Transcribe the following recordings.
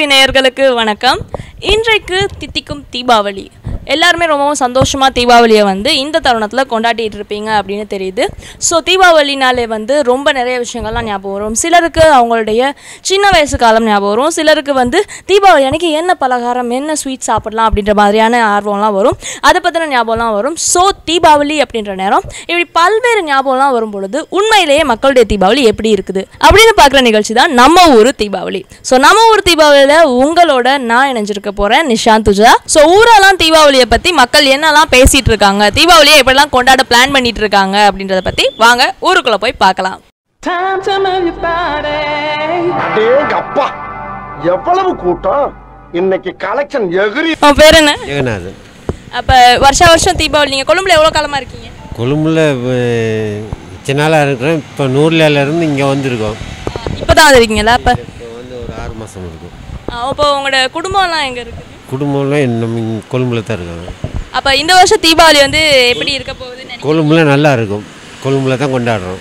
நேயர்களுக்கு வணக்கம் இன்றைக்கு தித்திக்கும் தீபாவளி எல்லாருமே ரொம்பவும் சந்தோஷமாக தீபாவளியை வந்து இந்த தருணத்தில் கொண்டாடிட்டு இருப்பீங்க அப்படின்னு தெரியுது ஸோ தீபாவளினாலே வந்து ரொம்ப நிறைய விஷயங்கள்லாம் ஞாபகம் வரும் சிலருக்கு அவங்களுடைய சின்ன வயசு காலம் ஞாபகம் வரும் சிலருக்கு வந்து தீபாவளி அன்னைக்கு என்ன பலகாரம் என்ன ஸ்வீட் சாப்பிடலாம் அப்படின்ற மாதிரியான ஆர்வம்லாம் வரும் அதை பற்றின ஞாபகம்லாம் வரும் ஸோ தீபாவளி அப்படின்ற நேரம் இப்படி பல்வேறு ஞாபகம்லாம் வரும் பொழுது உண்மையிலேயே மக்களுடைய தீபாவளி எப்படி இருக்குது அப்படின்னு பார்க்குற நிகழ்ச்சி தான் நம்ம ஊர் தீபாவளி ஸோ நம்ம ஊர் தீபாவளியில் உங்களோட நான் இணைஞ்சிருக்க போகிறேன் நிஷாந்த் துஜா ஸோ ஊரெல்லாம் தீபாவளியை பற்றி மக்கள் என்னெல்லாம் பேசிட்டு இருக்காங்க தீபாவளியை எப்படிலாம் கொண்டாட பிளான் பண்ணிட்டு இருக்காங்க அப்படின்றத பற்றி வாங்க ஊருக்குள்ளே போய் பார்க்கலாம் Time to move your body. டேங்க அப்பா எவ்வளவு கூட்டம் இன்னைக்கு கலெக்ஷன் எகிரி உன் பேர் என்ன ஜெகநாதன் அப்போ வருஷா வருஷம் தீபாவளி நீங்கள் கொழும்புல எவ்வளோ காலமாக இருக்கீங்க கொழும்புல அஹ், இத்தனை நாளாக இருக்கிறேன் இப்போ நூறுலேருந்து இங்கே வந்திருக்கோம் இப்போ தான் வந்திருக்கீங்களா அப்போ இப்போ வந்து ஒரு ஆறு மாதம் இருக்கும் அப்போ உங்களோட குடும்பம்லாம் எங்கே இருக்குது குடும்பம்லாம் நம்ம இங்க கொழும்புல தான் இருக்காங்க அப்போ இந்த வருஷம் தீபாவளி வந்து எப்படி இருக்க போகுதுன்னு நினைக்கிறீங்க? கொழும்புல நல்லா இருக்கும் கொழும்புல தான் கொண்டாடுறோம்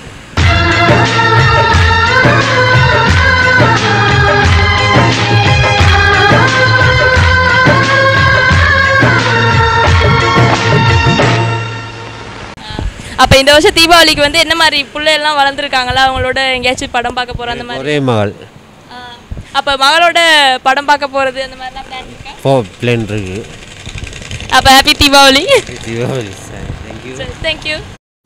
அப்போ இந்த வருஷம் தீபாவளிக்கு வந்து என்ன மாதிரி பிள்ளைகள்லாம் வளர்ந்துருக்காங்களா அவங்களோட எங்கேயாச்சும் படம் பார்க்க போகிற அந்த மாதிரி ஒரே மகள் அப்போ மகளோட படம் பார்க்க போகிறது அந்த மாதிரிலாம் பிளான் இருக்கா போ பிளேன் இருக்கு அப்போ happy Deepavali Deepavali sir thank you thank you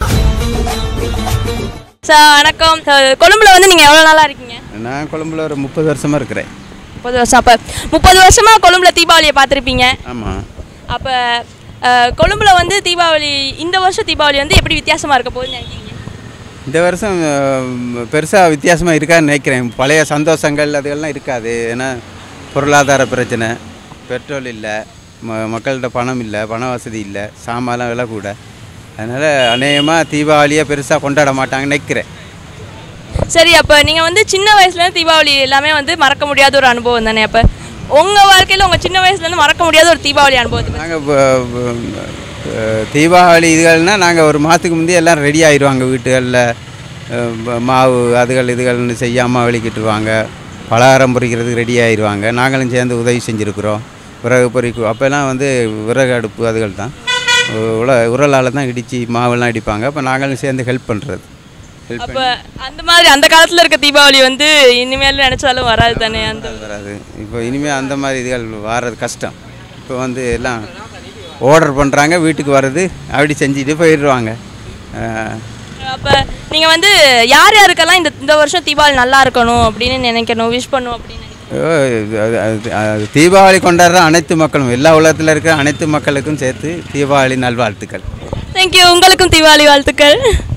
sir வணக்கம் சார் கொழும்புல வந்து நீங்கள் எவ்வளோ நாளாக இருக்கீங்க நான் கொழம்புல ஒரு முப்பது வருஷமாக இருக்கிறேன் முப்பது வருஷம் அப்போ முப்பது வருஷமாக கொழும்புல தீபாவளியை பார்த்துருப்பீங்க ஆமாம் அப்போ கொழும்புல வந்து தீபாவளி இந்த வருஷம் தீபாவளி வந்து எப்படி வித்தியாசமாக இருக்க போகுதுன்னு நினைக்கிறீங்க இந்த வருஷம் பெருசாக வித்தியாசமாக இருக்கான்னு நினைக்கிறேன் பழைய சந்தோஷங்கள் அதுகள்லாம் இருக்காது ஏன்னா பொருளாதார பிரச்சனை பெட்ரோல் இல்லை ம மக்கள்கிட்ட பணம் இல்லை பண வசதி இல்லை சாமான்லாம் விலை கூட அதனால் அநேகமாக தீபாவளியை பெருசாக கொண்டாட மாட்டாங்கன்னு நினைக்கிறேன் சரி அப்போ நீங்கள் வந்து சின்ன வயசுலேருந்து தீபாவளி எல்லாமே வந்து மறக்க முடியாத ஒரு அனுபவம் தானே அப்போ உங்கள் வாழ்க்கையில் உங்கள் சின்ன வயசுலேருந்து மறக்க முடியாத ஒரு தீபாவளி அனுபவத்தை பத்தி- நாங்கள் தீபாவளி இதுகள்னால் நாங்கள் ஒரு மாதத்துக்கு முந்தைய எல்லாம் ரெடி ஆயிடுவாங்க வீட்டுகளில் மாவு அதுகள் இதுகள்னு செய்யாமல் வெளிக்கிட்டுருவாங்க பலகாரம் பொரிக்கிறதுக்கு ரெடி ஆயிடுவாங்க நாங்களும் சேர்ந்து உதவி செஞ்சுருக்குறோம் விறகு பொறிக்கு அப்போல்லாம் வந்து விறகு அடுப்பு அதுகள் தான் உல உரலால் தான் இடித்து மாவெல்லாம் இடிப்பாங்க அப்போ நாங்களும் சேர்ந்து ஹெல்ப் பண்ணுறது ஹெல்ப் அப்போ அந்த மாதிரி அந்த காலத்தில் இருக்க தீபாவளி வந்து இனிமேல் நினச்சாலும் வராது தானே அந்த வராது இப்போ இனிமேல் அந்த மாதிரி இதுகள் வர்றது கஷ்டம் இப்போ வந்து எல்லாம் ஆர்டர் பண்ணுறாங்க வீட்டுக்கு வர்றது அப்படி செஞ்சுட்டு போயிடுவாங்க அஹ், அப்போ நீங்கள் வந்து யார் யாருக்கெல்லாம் இந்த இந்த வருஷம் தீபாவளி நல்லா இருக்கணும் அப்படின்னு நினைக்கணும் விஷ் பண்ணணும் அப்படின்னு நினைக்கணும் ஐயோ, அது- அது- அது தீபாவளி கொண்டாடுற அனைத்து மக்களும் எல்லா உலகத்தில் இருக்கிற அனைத்து மக்களுக்கும் சேர்த்து தீபாவளி நல்வாழ்த்துக்கள் தேங்க்யூ உங்களுக்கும் தீபாவளி வாழ்த்துக்கள்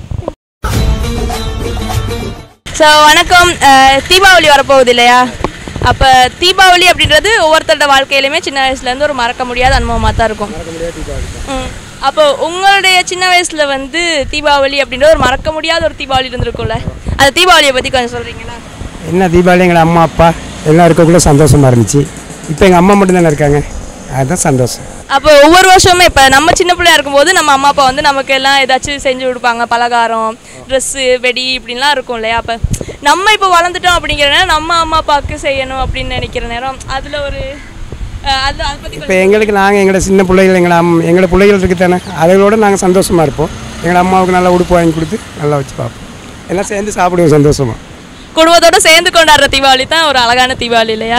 ஸோ வணக்கம் அஹ், தீபாவளி வரப்போகுது இல்லையா அப்போ தீபாவளி அப்படின்றது ஒவ்வொருத்தரோட வாழ்க்கையிலுமே சின்ன வயசுலேருந்து ஒரு மறக்க முடியாத அனுபவமாக தான் இருக்கும் ம். அப்போ உங்களுடைய சின்ன வயசில் வந்து தீபாவளி அப்படின்ற ஒரு மறக்க முடியாத ஒரு தீபாவளி இருந்திருக்கும்ல அந்த தீபாவளியை பற்றி கொஞ்சம் சொல்கிறீங்களா என்ன தீபாவளி எங்கள் அம்மா அப்பா எல்லாம் இருக்கக்குள்ள சந்தோஷமாக இருந்துச்சு இப்போ எங்கள் அம்மா மட்டும் தானே இருக்காங்க அதுதான் சந்தோஷம் அப்போ ஒவ்வொரு வருஷமும் இப்போ நம்ம சின்ன பிள்ளையா இருக்கும்போது நம்ம அம்மா அப்பா வந்து நமக்கு எல்லாம் ஏதாச்சும் செஞ்சு கொடுப்பாங்க பலகாரம் ட்ரெஸ்ஸு வெடி இப்படின்லாம் இருக்கும் இல்லையா அப்போ நம்ம இப்போ வளர்ந்துட்டோம் அப்படிங்கிற நேரம் நம்ம அம்மா அப்பாவுக்கு செய்யணும் அப்படின்னு நினைக்கிற நேரம் அதில் ஒரு அஹ், அது அதை பற்றி இப்போ எங்களுக்கு நாங்கள் எங்களோட சின்ன பிள்ளைகள் எங்களை அம் எங்களோட பிள்ளைகள் இருக்குது தானே அதுகளோட நாங்கள் சந்தோஷமாக இருப்போம் எங்கள் அம்மாவுக்கு நல்லா உடுப்பு வாங்கி கொடுத்து நல்லா வச்சு பார்ப்போம் எல்லாம் சேர்ந்து சாப்பிடுவோம் சந்தோஷமாக குடும்பத்தோட சேர்ந்து கொண்டாடுற தீபாவளி தான் ஒரு அழகான தீபாவளி இல்லையா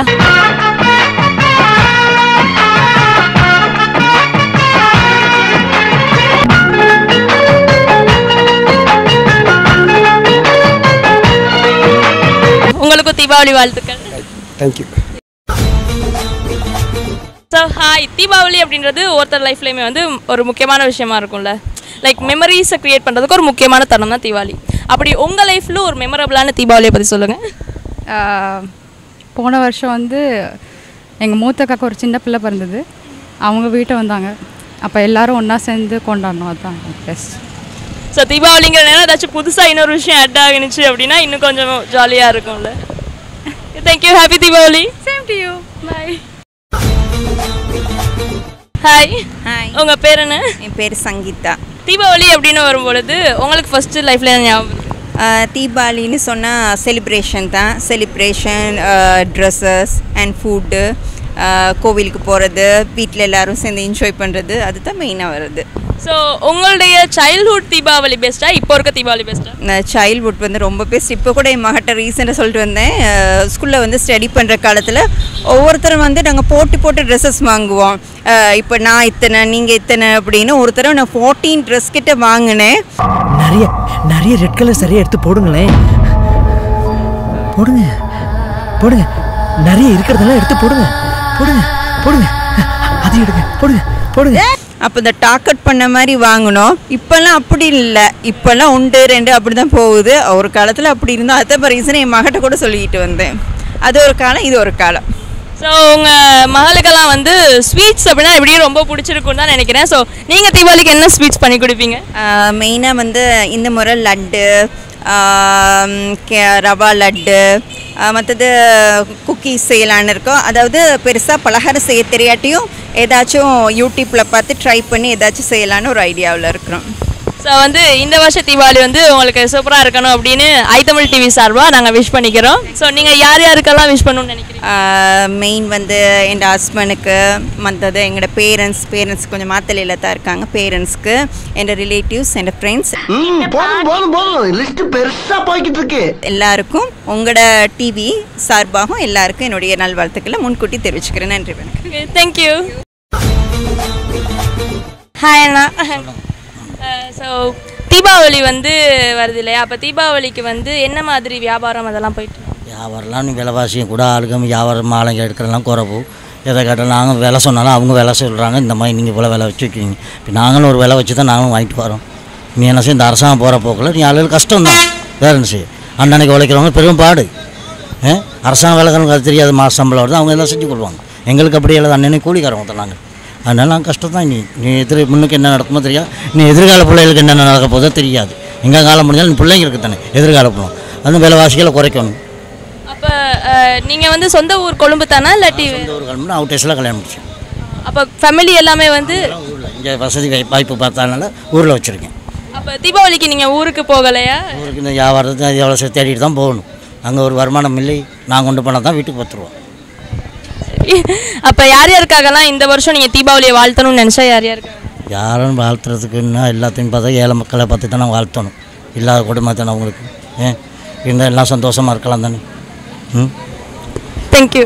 உங்களுக்கும் தீபாவளி வாழ்த்துக்கள் தேங்க்யூ ஸோ ஹாய் தீபாவளி அப்படின்றது ஒருத்தர் லைஃப்லேயுமே வந்து ஒரு முக்கியமான விஷயமா இருக்கும்ல லைக் மெமரிஸை க்ரியேட் பண்ணுறதுக்கு ஒரு முக்கியமான தருணம் தான் தீபாவளி அப்படி உங்கள் லைஃப்பில் ஒரு மெமரபிளான தீபாவளியை பற்றி சொல்லுங்கள் ஆஹ் போன வருஷம் வந்து எங்கள் மூத்த அக்காக்கு ஒரு சின்ன பிள்ளை பிறந்தது அவங்க வீட்டை வந்தாங்க அப்போ எல்லாரும் ஒன்றா சேர்ந்து கொண்டாடணும் அதுதான் பெஸ்ட் ஸோ தீபாவளிங்கிற நேரம் ஏதாச்சும் புதுசாக இன்னொரு விஷயம் ஆட் ஆகினுச்சு அப்படின்னா இன்னும் கொஞ்சம் ஜாலியாக இருக்கும்ல thank you happy Deepavali same to you bye hi hi உங்கள் பேர் என்ன என் பேர் சங்கீதா தீபாவளி அப்படின்னு வரும்பொழுது உங்களுக்கு ஃபஸ்ட்டு லைஃப்பில் என்ன ஞாபகம் இருக்கு? தீபாவளின்னு சொன்னால் செலிப்ரேஷன் தான் செலிப்ரேஷன் ட்ரெஸ்ஸஸ் அண்ட் ஃபுட்டு கோவிலுக்கு போகிறது வீட்டில் எல்லாரும் சேர்ந்து என்ஜாய் பண்ணுறது அதுதான் மெயினாக வருது ஸோ உங்களுடைய சைல்ட்ஹுட் தீபாவளி பெஸ்ட்டா இப்போ இருக்க தீபாவளி பெஸ்ட்டா நான் சைல்ட்ஹுட் வந்து ரொம்ப பெஸ்ட் இப்போ கூட என் மகிட்ட ரீசெண்டாக சொல்லிட்டு வந்தேன் ஸ்கூலில் வந்து ஸ்டடி பண்ணுற காலத்தில் ஒவ்வொருத்தரும் வந்து நாங்கள் போட்டி போட்டு ட்ரெஸ்ஸஸ் வாங்குவோம் அஹ் இப்போ நான் இத்தனை நீங்கள் இத்தனை அப்படின்னு ஒரு தடவை நான் ஃபோர்டீன் ட்ரெஸ் கிட்ட வாங்கினேன் நிறைய நிறைய ரெட் கலர் சரியா எடுத்து போடுங்களேன் போடுங்க போடுங்க நிறைய இருக்கிறதெல்லாம் எடுத்து போடுங்க போடுங்க போடுங்க அது எடுங்க போடுங்க போடுங்க அப்போ இந்த டாக்கெட் பண்ண மாதிரி வாங்கினோம் இப்போல்லாம் அப்படி இல்லை இப்போல்லாம் உண்டு ரெண்டு அப்படி தான் போகுது ஒரு காலத்தில் அப்படி இருந்தோம் அதுதான் ரீசன் என் மகிட்ட கூட சொல்லிக்கிட்டு வந்தேன் அது ஒரு காலம் இது ஒரு காலம் ஸோ உங்கள் மகளுக்கெல்லாம் வந்து ஸ்வீட்ஸ் அப்படின்னா எப்படியும் ரொம்ப பிடிச்சிருக்குன்னு தான் நினைக்கிறேன் ஸோ நீங்கள் தீபாவளிக்கு என்ன ஸ்வீட்ஸ் பண்ணி கொடுப்பீங்க மெயினாக வந்து இந்த முறை லட்டு ஆம், கே- ரவா லட்டு மற்றது குக்கீஸ் செய்யலான்னு இருக்கோம் அதாவது பெருசாக பலகாரம் செய்ய தெரியாட்டியும் ஏதாச்சும் யூடியூப்பில் பார்த்து ட்ரை பண்ணி ஏதாச்சும் செய்யலான்னு ஒரு ஐடியாவில் இருக்கிறோம் ஸோ வந்து இந்த வருஷம் தீபாவளி வந்து உங்களுக்கு சூப்பராக இருக்கணும் அப்படின்னு ஐ தமிழ் டிவி சார்பாக நாங்கள் விஷ் பண்ணிக்கிறோம் ஸோ நீங்கள் யார் யாருக்கெல்லாம் விஷ் பண்ணணும்னு நினைக்கிறீங்க மெயின் வந்து என் ஹஸ்பண்டுக்கு மற்றது எங்களோட பேரண்ட்ஸ் பேரண்ட்ஸ் கொஞ்சம் மாத்தலையில் தான் இருக்காங்க பேரண்ட்ஸ்க்கு என் ரிலேட்டிவ்ஸ் என் ஃப்ரெண்ட்ஸ் போதும் போதும் போதும் லிஸ்ட் பெருசா போய்கிட்டு இருக்கு எல்லாருக்கும் உங்களோட டிவி சார்பாகவும் எல்லாருக்கும் என்னுடைய நல்வாழ்த்துக்களை முன்கூட்டி தெரிவிச்சுக்கிறேன் நன்றி வணக்கம் தேங்க்யூ ஹாய் அண்ணா ஸோ தீபாவளி வந்து வருது இல்லையா அப்போ தீபாவளிக்கு வந்து என்ன மாதிரி வியாபாரம் அதெல்லாம் போயிட்டு இருக்கு? வியாபாரம்லாம் நீ விலைவாசியும் கூட ஆளுங்க வியாபாரம் மாலைங்க எடுக்கிறதெல்லாம் குறைவு எதை கேட்டால் நாங்கள் விலை சொன்னாலும் அவங்க விலை சொல்கிறாங்க இந்த மாதிரி நீங்கள் இவ்வளோ விலை வச்சு வைக்கிறீங்க இப்போ நாங்களும் ஒரு விலை வச்சு தான் நாங்களும் வாங்கிட்டு வரோம் நீ என்ன செய்ய இந்த அரசாங்கம் போகிற போக்கில் நீ ஆளுகள் கஷ்டம் தான் வேறு என்ன செய்ய அன்னன்னைக்கு உழைக்கிறவங்க பெரும் பாடு ஏ அரசாங்க வேலைகளுக்கு அது தெரியாது மாத சம்பளம் வருது அவங்க எல்லாம் செஞ்சு கொள்வாங்க எங்களுக்கு அப்படி இல்லை அன்னன்னைக்கு கூலிக்காரவங்க தான் நாங்கள் அதனால நாங்கள் கஷ்டம் தான் நீ நீ எதிர் முன்னுக்கு என்ன நடக்குமோ தெரியாது நீ எதிர்கால பிள்ளைகளுக்கு என்னென்ன நடக்க போதோ தெரியாது எங்கள் காலம் முடிஞ்சாலும் பிள்ளைங்க இருக்குது தானே எதிர்கால பிள்ளை அந்த விலைவாசிகளை குறைக்கணும் அப்போ நீங்கள் வந்து சொந்த ஊர் கொழும்பு தானே இல்லாட்டி ஒரு கல்யாணம் அவுட் டேஸில் கல்யாணம் முடிச்சேன் அப்போ ஃபேமிலி எல்லாமே வந்து இங்கே வசதி வாய்- வாய்ப்பு பார்த்ததுனால ஊரில் வச்சுருக்கேன் அப்போ தீபாவளிக்கு நீங்கள் ஊருக்கு போகலையா ஊருக்கு இந்த வியாபாரத்தை எவ்வளோ சே- தேடிட்டு தான் போகணும் அங்கே ஒரு வருமானம் இல்லை நான் கொண்டு போனால் தான் வீட்டுக்கு பத்துருவோம் அப்போ யார் யாருக்காகலாம் இந்த வருஷம் நீங்கள் தீபாவளியை வாழ்த்தணும்னு நினச்சா யார் யாருக்காக யாரும் வாழ்த்துறதுக்குன்னா எல்லாத்தையும் பார்த்தா ஏழை மக்களை பார்த்து தானே வாழ்த்தணும் இல்லாத குடும்பம் தானே அவங்களுக்கு ஏன் இருந்தால் எல்லாம் சந்தோஷமாக இருக்கலாம் தானே ம் தேங்க்யூ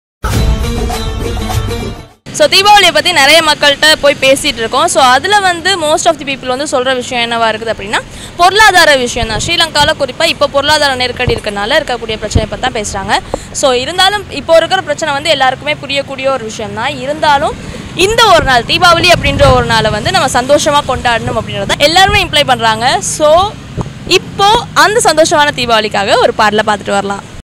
ஸோ தீபாவளியை பற்றி நிறைய மக்கள்கிட்ட போய் பேசிகிட்டு இருக்கோம் ஸோ அதில் வந்து மோஸ்ட் ஆஃப் தி பீப்புள் வந்து சொல்கிற விஷயம் என்னவா இருக்குது அப்படின்னா பொருளாதார விஷயம் தான் ஸ்ரீலங்காவில் குறிப்பாக இப்போ பொருளாதார நெருக்கடி இருக்கனால இருக்கக்கூடிய பிரச்சனை பற்றி தான் பேசுகிறாங்க ஸோ இருந்தாலும் இப்போ இருக்கிற பிரச்சனை வந்து எல்லாருக்குமே புரியக்கூடிய ஒரு விஷயம் தான் இருந்தாலும் இந்த ஒரு நாள் தீபாவளி அப்படின்ற ஒரு நாளை வந்து நம்ம சந்தோஷமாக கொண்டாடணும் அப்படின்றத எல்லாருமே இம்ப்ளை பண்ணுறாங்க ஸோ இப்போ அந்த சந்தோஷமான தீபாவளிக்காக ஒரு பாடலை பார்த்துட்டு வரலாம்